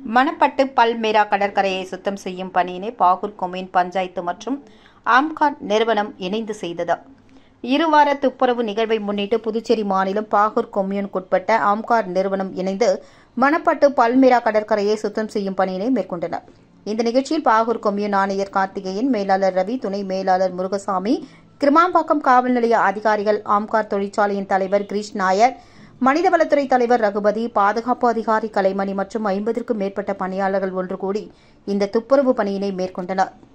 Manapattu palmyra கடற்கரையை சுத்தம் செய்யும் பணியினை பாகூர் கொம்யூன் பஞ்சாயத்து மற்றும் ஆம்கான் நிறுவனம் இணைந்து செய்தது இருவார துப்புரவு நிகழ்வை முன்னிட்டு புதுச்சேரி மாநிலம் பாகூர் கொம்யூனுக்குட்பட்ட ஆம்கார் நிறுவனம் இணைந்து மணப்பட்டு பல்மேரா கடற்கரையை சுத்தம் செய்யும் பணியினை மேற்கொண்டனர் இந்த நிகழ்ச்சியில் பாகூர் கொம்யூன் ஆணையர் கார்த்திகேயன் மேலாளர் ரவி துணை மேலாளர் முருகசாமி கிருமாம்பாக்கம் காவல் நிலைய அதிகாரிகள் ஆம்கார் தொழிற்சாலையின் தலைவர் கிரீஷ் நாயர் மனிதவளத்துறை தலைவர் ரகுபதி பாதுகாப்பு அதிகாரி கலைமணி மற்றும் ஐம்பதற்கும் மேற்பட்ட பணியாளர்கள் ஒன்று கூடி இந்த துப்புரவு பணியினை மேற்கொண்டனர்